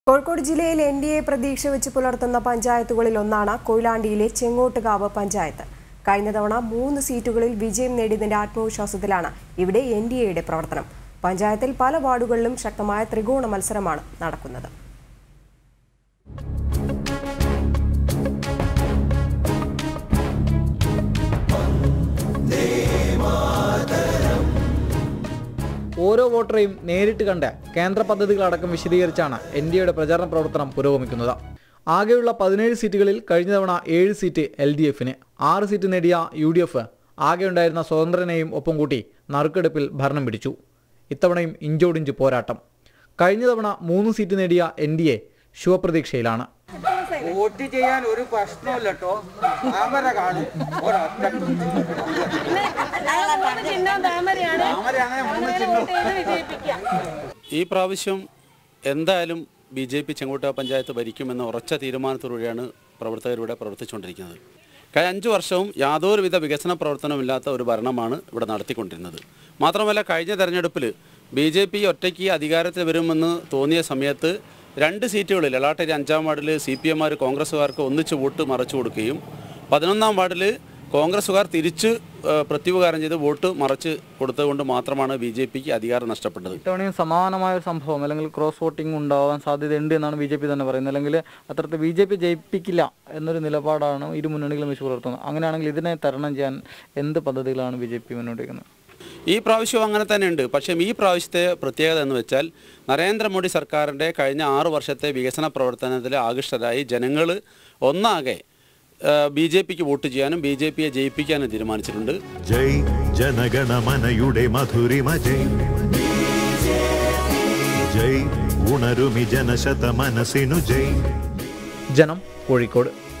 കോഴിക്കോട് ജില്ലയിൽ N D A പ്രതീക്ഷ വെച്ച് പുലർത്തുന്ന പഞ്ചായത്തുകളിൽ ഒന്നാണ് കൊയിലാണ്ടിയിലെ ചെങ്ങോട്ടുകാവ് പഞ്ചായത്ത് കഴിഞ്ഞ തവണ മൂന്ന് സീറ്റുകളിൽ വിജയം നേടിയതിന്റെ ആത്മവിശ്വാസത്തിലാണ് ഇവിടെ എൻ ഡി എയുടെ പ്രവർത്തനം പഞ്ചായത്തിൽ പല വാർഡുകളിലും ശക്തമായ ത്രികോണ മത്സരമാണ് നടക്കുന്നത് ഓരോ വോട്ടറെയും നേരിട്ട് കണ്ട് കേന്ദ്ര പദ്ധതികളടക്കം വിശദീകരിച്ചാണ് എൻ ഡി എയുടെ പ്രചാരണ പ്രവർത്തനം പുരോഗമിക്കുന്നത് ആകെയുള്ള പതിനേഴ് സീറ്റുകളിൽ കഴിഞ്ഞ തവണ ഏഴ് സീറ്റ് എൽ ഡി എഫിന് ആറ് സീറ്റ് നേടിയ യു ഡി എഫ് ആകെയുണ്ടായിരുന്ന സ്വതന്ത്രനെയും ഒപ്പം കൂട്ടി നറുക്കെടുപ്പിൽ ഭരണം പിടിച്ചു ഇത്തവണയും ഇഞ്ചോടിഞ്ച് പോരാട്ടം കഴിഞ്ഞ തവണ മൂന്ന് സീറ്റ് നേടിയ എൻ ഡി എ ശുഭപ്രതീക്ഷയിലാണ് വോട്ട് ചെയ്യാൻ ഒരു പ്രശ്നമില്ല കേട്ടോ താമര കാണും ഒരൊറ്റ മൂന്ന് ചിഹ്നം താമരയാണ് താമരയാണ് മൂന്ന് അങ്ങനെ ചിഹ്നം വോട്ട് ചെയ്ത് വിജയിപ്പിക്കാം ഈ പ്രാവശ്യം എന്തായാലും B J P Chenkotta panchayat ഭരിക്കുമെന്ന ഉറച്ച തീരുമാനത്തോടുകൂടിയാണ് പ്രവർത്തകരിവിടെ പ്രവർത്തിച്ചുകൊണ്ടിരിക്കുന്നത് കഴിഞ്ഞ അഞ്ച് വർഷവും യാതൊരുവിധ വികസന പ്രവർത്തനമില്ലാത്ത ഒരു ഭരണമാണ് ഇവിടെ നടത്തിക്കൊണ്ടിരുന്നത് മാത്രമല്ല കഴിഞ്ഞ തെരഞ്ഞെടുപ്പിൽ ബി ജെ പി ഒറ്റയ്ക്ക് അധികാരത്തിൽ വരുമെന്ന് തോന്നിയ സമയത്ത് രണ്ട് സീറ്റുകളിൽ എളാട്ടരി അഞ്ചാം വാർഡിൽ സി പി എമാർ കോൺഗ്രസ്സുകാർക്ക് ഒന്നിച്ച് വോട്ട് മറച്ചു കൊടുക്കുകയും പതിനൊന്നാം വാർഡിൽ കോൺഗ്രസ്സുകാർ തിരിച്ച് ഏഹ്, പ്രത്യുപകാരം ചെയ്ത് വോട്ട് മറച്ച് കൊടുത്തതുകൊണ്ട് മാത്രമാണ് ബി ജെ പിക്ക് അധികാരം നഷ്ടപ്പെട്ടത് ഇത്തവണയും സമാനമായ ഒരു സംഭവം അല്ലെങ്കിൽ ക്രോസ് വോട്ടിംഗ് ഉണ്ടാവാൻ സാധ്യതയുണ്ട് എന്നാണ് ബി ജെ പി തന്നെ പറയുന്നത് അല്ലെങ്കിൽ അത്തരത്തിൽ ബി ജെ പി ജയിപ്പിക്കില്ല എന്നൊരു നിലപാടാണ് ഇരു മുന്നണികളും വെച്ച് പുലർത്തുന്നത് അങ്ങനെയാണെങ്കിൽ ഇതിനെ തരണം ചെയ്യാൻ എന്ത് പദ്ധതികളാണ് ബി ജെ പി മുന്നോട്ട് വയ്ക്കുന്നത് ഈ പ്രാവശ്യവും അങ്ങനെ തന്നെയുണ്ട് പക്ഷേ ഈ പ്രാവശ്യത്തെ പ്രത്യേകത എന്ന് വെച്ചാൽ നരേന്ദ്രമോദി സർക്കാരിൻ്റെ കഴിഞ്ഞ ആറു വർഷത്തെ വികസന പ്രവർത്തനത്തിൽ ആകൃഷ്ടരായി ജനങ്ങൾ ഒന്നാകെ ബി ജെ പിക്ക് വോട്ട് ചെയ്യാനും ബി ജെ പിയെ ജയിപ്പിക്കാനും തീരുമാനിച്ചിട്ടുണ്ട് ജയ് ജനഗണമനയുടെ മധുരിമ ജയ് ജയ് ഉണരുമി ജനശത മനസ്സിനു ജയ് ജനം കോഴിക്കോട്